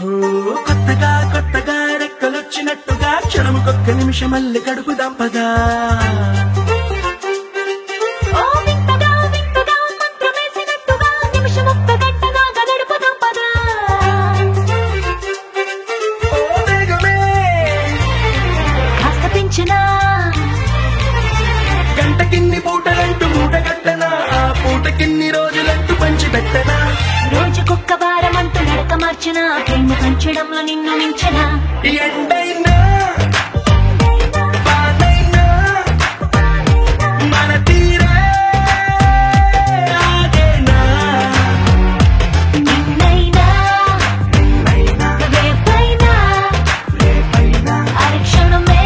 ఓ, కొత్తగా కొత్తగా రెక్కలొచ్చినట్టుగా క్షణముకొక్క నిమిషమల్లి గడుపు దంపదా ఓ వింతగా వింతగా మంత్రమేసినట్టుగా నిమిషమొక్క గంటగా గడుపుదాం పదా ఓ వేగమే కాస్త పెంచినా గంటకిన్ని పూటలంటూ మూట కట్టనా ఆ పూటకిన్ని రోజులంటూ పంచి పెట్టనా రోజుకొక్క వారమంటూ నడక మార్చిన ప్రేమ పంచడంలో నిన్ను మించిన ఎండైనా బాధైనా మన తీరే ఆగేనా నిన్నైనా నిన్నైనా రేపైనా రేపైనా అరక్షణమే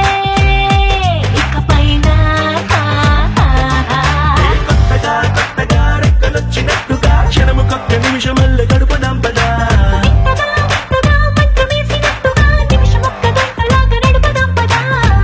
ఇకపైన కొత్తగా కొత్తగా రెక్కలొచ్చినట్టుగా క్షణముకొక్క నిమిషమల్లి గడుపు దంపదా వింతగా మంత్రమేసినట్టుగా నిమిషమొక్క గంటలాగా నడుపుదాం పదా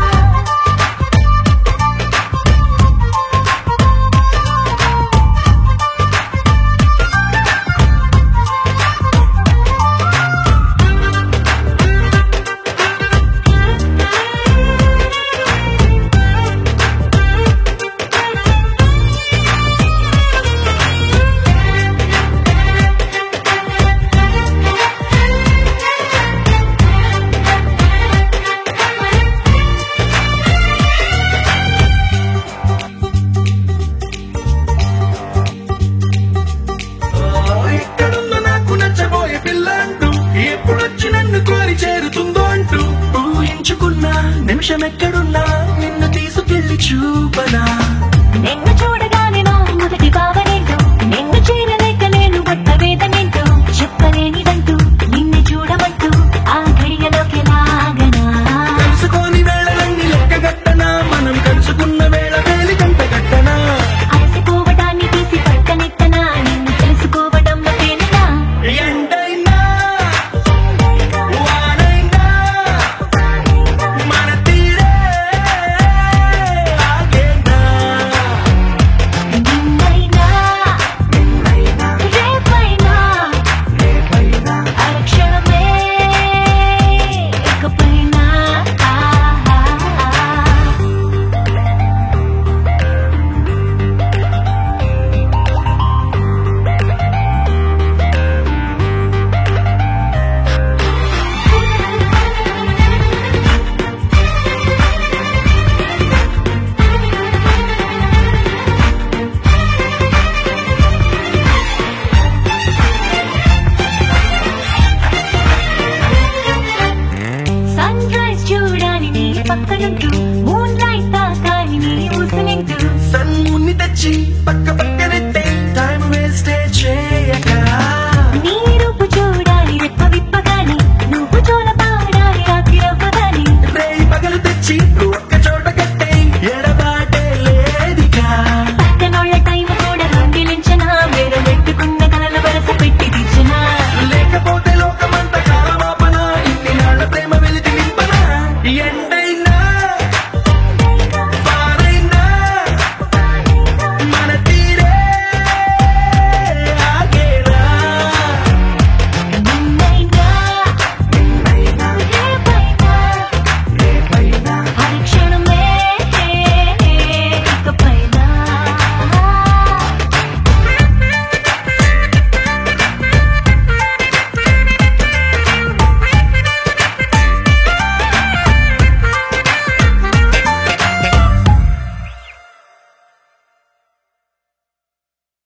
ఓ, ఇక్కడున్న నాకు నచ్చబోయే పిల్ల అంటూ ఎప్పుడొచ్చి నన్ను కోరి చేరుతుందో అంటూ ఊహించుకున్నా నిమిషం ఎక్కడున్నా నిన్ను తీసుకెళ్లి చూపనా